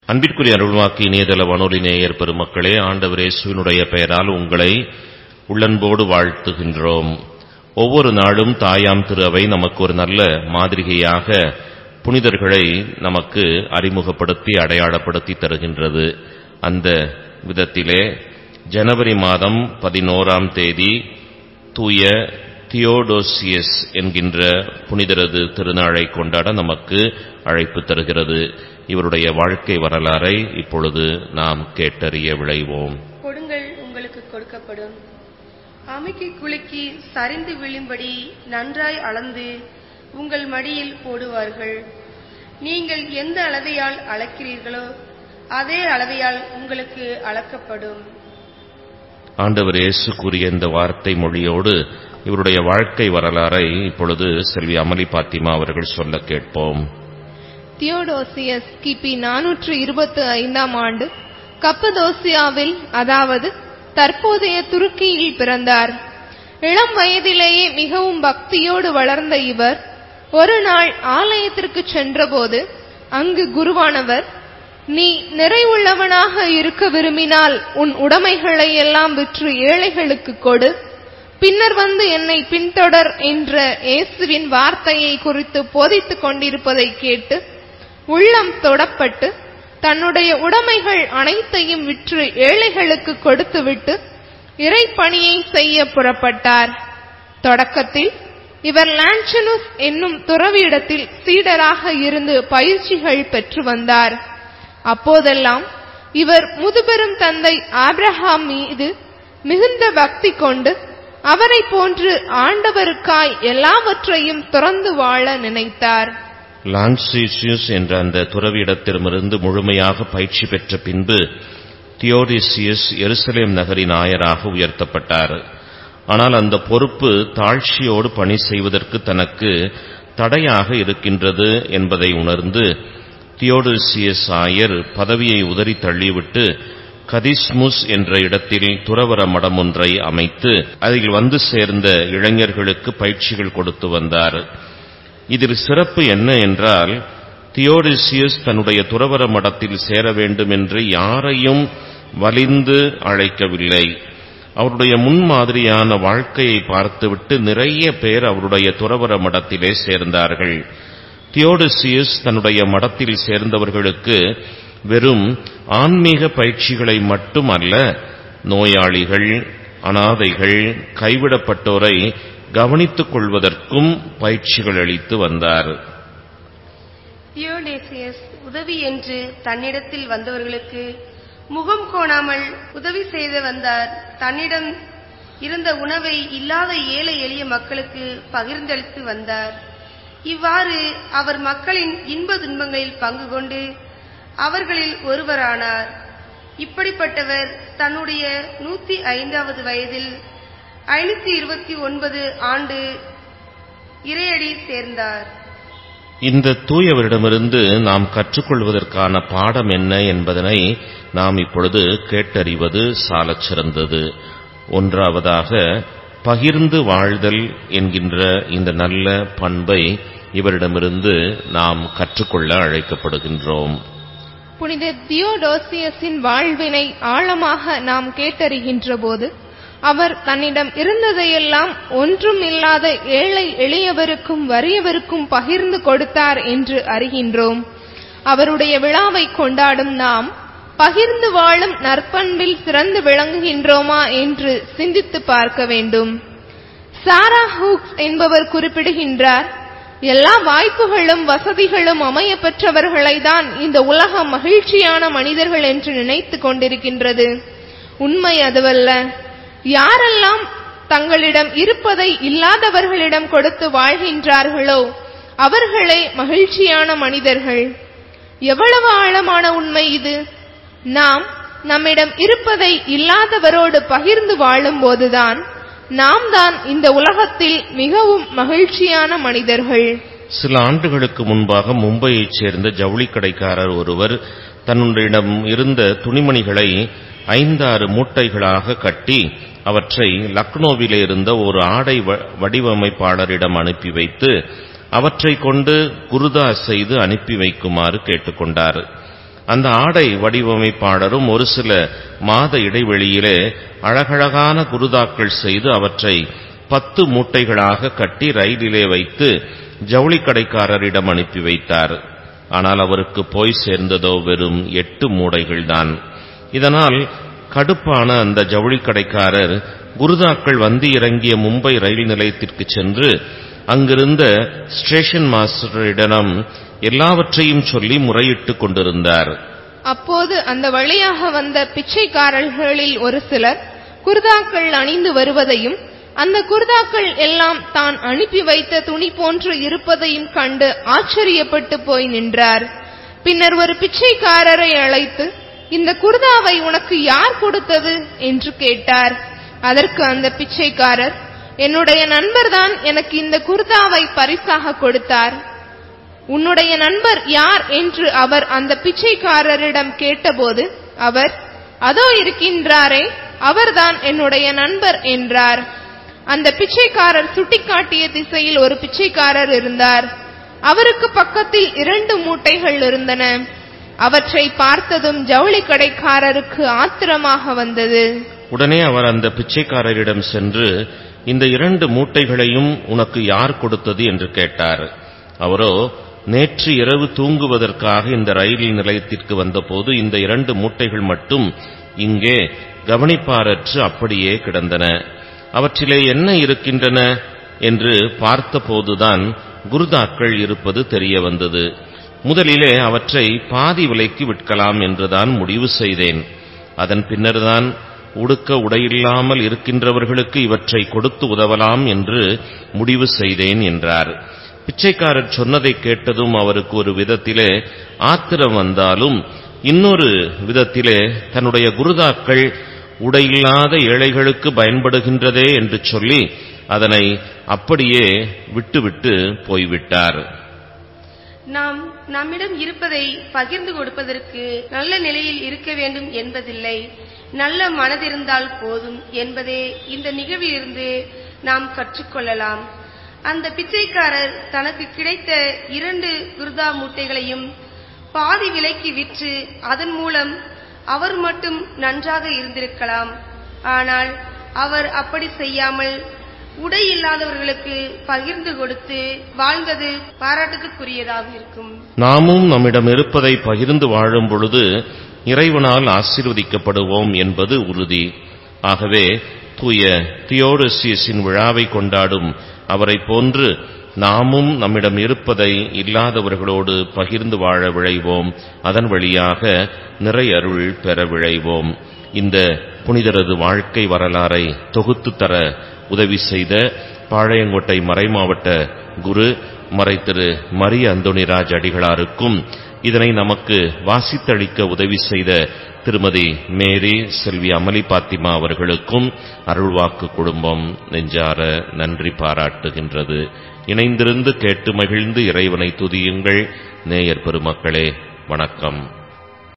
அன்பிற்குரிய அருள்வாக்கு இணையதள வானொலி நேயர் பெருமக்களே ஆண்டவர் இயேசுவினுடைய பெயரால் உங்களை உள்ளன்போடு வாழ்த்துகின்றோம் ஒவ்வொரு நாளும் தாயாம் திரு அவை நமக்கு ஒரு நல்ல மாதிரிகையாக புனிதர்களை நமக்கு அறிமுகப்படுத்தி அடையாளப்படுத்தி தருகின்றது அந்த விதத்திலே ஜனவரி மாதம் பதினோராம் தேதி தூய தியோடோசியஸ் என்கின்ற புனிதரது திருநாளை கொண்டாட நமக்கு அழைப்பு தருகிறது இவருடைய வாழ்க்கை வரலாறை இப்பொழுது நாம் கேட்டறிய விளைவோம் கொடுங்கள் உங்களுக்கு கொடுக்கப்படும் அமுக்கி குலுக்கி சரிந்து விழும்படி நன்றாய் அளந்து உங்கள் மடியில் போடுவார்கள் நீங்கள் எந்த அளவையால் அளக்கிறீர்களோ அதே அளவையால் உங்களுக்கு அளக்கப்படும் ஆண்டவர் இயேசு கூறிய இந்த வார்த்தை மொழியோடு இவருடைய வாழ்க்கை வரலாறை இப்பொழுது செல்வி அமளி பாத்திமா அவர்கள் சொல்ல கேட்போம் தியோடோசியஸ் கிபி நானூற்று இருபத்தி ஐந்தாம் ஆண்டு கப்பதோசியாவில் அதாவது தற்போதைய துருக்கியில் பிறந்தார் இளம் வயதிலேயே மிகவும் பக்தியோடு வளர்ந்த இவர் ஒரு நாள் ஆலயத்திற்கு சென்றபோது அங்கு குருவானவர் நீ நிறைவுள்ளவனாக இருக்க விரும்பினால் உன் உடைமைகளை எல்லாம் விற்று ஏழைகளுக்கு கொடு பின்னர் வந்து என்னை பின்தொடர் என்ற இயேசுவின் வார்த்தையை குறித்து போதித்துக் கொண்டிருப்பதை கேட்டு உள்ளம் தொடப்பட்டு தன்னுடைய உடைமைகள் அனைத்தையும் விற்று ஏழைகளுக்கு கொடுத்துவிட்டு இறைப்பணியை செய்ய புறப்பட்டார் தொடக்கத்தில் இவர் லான்சனுஸ் என்னும் துறவியிடத்தில் சீடராக இருந்து பயிற்சிகள் பெற்று வந்தார் அப்போதெல்லாம் இவர் முதுபெரும் தந்தை ஆப்ரஹாம் மீது மிகுந்த பக்தி கொண்டு அவரை போன்று ஆண்டவருக்காய் எல்லாவற்றையும் துறந்து வாழ நினைத்தார் லான்சிசியஸ் என்ற அந்த துறவியிடத்திடமிருந்து முழுமையாக பயிற்சி பெற்ற பின்பு தியோடிசியஸ் எருசலேம் நகரின் ஆயராக உயர்த்தப்பட்டார் ஆனால் அந்த பொறுப்பு தாழ்ச்சியோடு பணி செய்வதற்கு தனக்கு தடையாக இருக்கின்றது என்பதை உணர்ந்து தியோடிசியஸ் ஆயர் பதவியை உதறி தள்ளிவிட்டு கதிஸ்முஸ் என்ற இடத்தில் துறவர மடம் ஒன்றை அமைத்து அதில் வந்து சேர்ந்த இளைஞர்களுக்கு பயிற்சிகள் கொடுத்து வந்தார் இதில் சிறப்பு என்ன என்றால் தியோடிசியஸ் தன்னுடைய துறவர மடத்தில் சேர வேண்டும் என்று யாரையும் வலிந்து அழைக்கவில்லை அவருடைய முன்மாதிரியான வாழ்க்கையை பார்த்துவிட்டு நிறைய பேர் அவருடைய துறவர மடத்திலே சேர்ந்தார்கள் தியோடிசியஸ் தன்னுடைய மடத்தில் சேர்ந்தவர்களுக்கு வெறும் ஆன்மீக பயிற்சிகளை மட்டும் அல்ல நோயாளிகள் அனாதைகள் கைவிடப்பட்டோரை கவனித்துக் கொள்வதற்கும் பயிற்சிகள் அளித்து வந்தார் தியோடேசியஸ் உதவி என்று தன்னிடத்தில் வந்தவர்களுக்கு முகம் கோணாமல் உதவி செய்து வந்தார் தன்னிடம் இருந்த உணவை இல்லாத ஏழை எளிய மக்களுக்கு பகிர்ந்தளித்து வந்தார் இவ்வாறு அவர் மக்களின் இன்ப துன்பங்களில் பங்கு கொண்டு அவர்களில் ஒருவரானார் இப்படிப்பட்டவர் தன்னுடைய நூத்தி ஐந்தாவது வயதில் ஐநூத்தி இருபத்தி ஒன்பது ஆண்டு இறையடி சேர்ந்தார் இந்த தூயவரிடமிருந்து நாம் கற்றுக்கொள்வதற்கான பாடம் என்ன என்பதனை நாம் இப்பொழுது கேட்டறிவது சாலச் சிறந்தது ஒன்றாவதாக பகிர்ந்து வாழ்தல் என்கின்ற இந்த நல்ல பண்பை இவரிடமிருந்து நாம் கற்றுக்கொள்ள அழைக்கப்படுகின்றோம் புனித தியோடோசியஸின் வாழ்வினை ஆழமாக நாம் கேட்டறிகின்ற போது அவர் தன்னிடம் இருந்ததையெல்லாம் ஒன்றும் இல்லாத ஏழை எளியவருக்கும் வறியவருக்கும் பகிர்ந்து கொடுத்தார் என்று அறிகின்றோம் அவருடைய விழாவை கொண்டாடும் நாம் பகிர்ந்து வாழும் நற்பண்பில் சிறந்து விளங்குகின்றோமா என்று சிந்தித்து பார்க்க வேண்டும் சாரா ஹூக்ஸ் என்பவர் குறிப்பிடுகின்றார் எல்லா வாய்ப்புகளும் வசதிகளும் அமைய பெற்றவர்களை தான் இந்த உலகம் மகிழ்ச்சியான மனிதர்கள் என்று நினைத்துக் கொண்டிருக்கின்றது உண்மை அதுவல்ல யாரெல்லாம் தங்களிடம் இருப்பதை இல்லாதவர்களிடம் கொடுத்து வாழ்கின்றார்களோ அவர்களே மகிழ்ச்சியான மனிதர்கள் எவ்வளவு ஆழமான உண்மை இது நாம் நம்மிடம் இருப்பதை இல்லாதவரோடு பகிர்ந்து வாழும்போதுதான் நாம் தான் இந்த உலகத்தில் மிகவும் மகிழ்ச்சியான மனிதர்கள் சில ஆண்டுகளுக்கு முன்பாக மும்பையைச் சேர்ந்த ஜவுளி கடைக்காரர் ஒருவர் தன்னுடையிடம் இருந்த துணிமணிகளை ஐந்தாறு மூட்டைகளாக கட்டி அவற்றை லக்னோவிலே இருந்த ஒரு ஆடை வ- வடிவமைப்பாளரிடம் அனுப்பி வைத்து அவற்றை கொண்டு குருதா செய்து அனுப்பி வைக்குமாறு கேட்டுக்கொண்டார் அந்த ஆடை வடிவமைப்பாளரும் ஒரு சில மாத இடைவெளியிலே அழகழகான குருதாக்கள் செய்து அவற்றை பத்து மூட்டைகளாக கட்டி ரயிலிலே வைத்து ஜவுளி கடைக்காரரிடம் அனுப்பி வைத்தார் ஆனால் அவருக்கு போய் சேர்ந்ததோ வெறும் எட்டு மூடைகள்தான் இதனால் கடுப்பான அந்த ஜவுளி கடைக்காரர் குருதாக்கள் வந்து இறங்கிய மும்பை ரயில் நிலையத்திற்கு சென்று அங்கிருந்த ஸ்டேஷன் மாஸ்டரிடம் எல்லாவற்றையும் சொல்லி முறையிட்டுக் கொண்டிருந்தார் அப்போது அந்த வழியாக வந்த பிச்சைக்காரர்களில் ஒரு சிலர் குர்தாக்கள் அணிந்து வருவதையும் அந்த குர்தாக்கள் எல்லாம் தான் அனுப்பி வைத்த துணி போன்று இருப்பதையும் கண்டு ஆச்சரியப்பட்டு போய் நின்றார் பின்னர் ஒரு பிச்சைக்காரரை அழைத்து இந்த குர்தாவை உனக்கு யார் கொடுத்தது என்று கேட்டார் அதற்கு அந்த பிச்சைக்காரர் என்னுடைய நண்பர்தான் எனக்கு இந்த குர்தாவை பரிசாக கொடுத்தார் உன்னுடைய நண்பர் யார் என்று அவர் அந்த பிச்சைக்காரரிடம் கேட்டபோது அவர் அதோ இருக்கின்றாரே அவர்தான் என்னுடைய நண்பர் என்றார் அந்த பிச்சைக்காரர் சுட்டிக்காட்டிய திசையில் ஒரு பிச்சைக்காரர் இருந்தார் அவருக்கு பக்கத்தில் இரண்டு மூட்டைகள் இருந்தன அவற்றை பார்த்ததும் ஜவுளி கடைக்காரருக்கு ஆத்திரமாக வந்தது உடனே அவர் அந்த பிச்சைக்காரரிடம் சென்று இந்த இரண்டு மூட்டைகளையும் உனக்கு யார் கொடுத்தது என்று கேட்டார் அவரோ நேற்று இரவு தூங்குவதற்காக இந்த ரயில் நிலையத்திற்கு வந்தபோது இந்த இரண்டு மூட்டைகள் மட்டும் இங்கே கவனிப்பாரற்று அப்படியே கிடந்தன அவற்றிலே என்ன இருக்கின்றன என்று பார்த்தபோதுதான் குருதாக்கள் இருப்பது தெரிய வந்தது முதலிலே அவற்றை பாதி விலைக்கு விற்கலாம் என்றுதான் முடிவு செய்தேன் அதன் பின்னர்தான் உடுக்க உடையில்லாமல் இருக்கின்றவர்களுக்கு இவற்றை கொடுத்து உதவலாம் என்று முடிவு செய்தேன் என்றார் பிச்சைக்காரர் சொன்னதை கேட்டதும் அவருக்கு ஒரு விதத்திலே ஆத்திரம் வந்தாலும் இன்னொரு விதத்திலே தன்னுடைய குருதாக்கள் உடையில்லாத ஏழைகளுக்கு பயன்படுகின்றதே என்று சொல்லி அதனை அப்படியே விட்டுவிட்டு போய்விட்டார் நாம் நம்மிடம் இருப்பதை பகிர்ந்து கொடுப்பதற்கு நல்ல நிலையில் இருக்க வேண்டும் என்பதில்லை நல்ல மனதிருந்தால் போதும் என்பதே இந்த நிகழ்விலிருந்து நாம் கற்றுக்கொள்ளலாம் அந்த பிச்சைக்காரர் தனக்கு கிடைத்த இரண்டு குர்தா மூட்டைகளையும் பாதி விலைக்கு விற்று அதன் மூலம் அவர் மட்டும் நன்றாக இருந்திருக்கலாம் ஆனால் அவர் அப்படி செய்யாமல் உடை இல்லாதவர்களுக்கு பகிர்ந்து கொடுத்து வாழ்ந்தது பாராட்டுக்குரியதாக இருக்கும் நாமும் நம்மிடம் இருப்பதை பகிர்ந்து வாழும் பொழுது இறைவனால் ஆசீர்வதிக்கப்படுவோம் என்பது உறுதி ஆகவே தூய தியோடசியஸின் விழாவை கொண்டாடும் அவரை போன்று நாமும் நம்மிடம் இருப்பதை இல்லாதவர்களோடு பகிர்ந்து வாழ விழைவோம் அதன் வழியாக நிறை அருள் பெற விழைவோம் இந்த புனிதரது வாழ்க்கை வரலாறை தொகுத்து தர உதவி செய்த பாளையங்கோட்டை மறைமாவட்ட குரு மறை திரு மரிய அந்தோணிராஜ் அடிகளாருக்கும் இதனை நமக்கு வாசித்தளிக்க உதவி செய்த திருமதி மேரி செல்வி அமலி பாத்திமா அவர்களுக்கும் அருள்வாக்கு குடும்பம் நெஞ்சார நன்றி பாராட்டுகின்றது இணைந்திருந்து கேட்டு மகிழ்ந்து இறைவனை துதியுங்கள் நேயர் பெருமக்களே வணக்கம்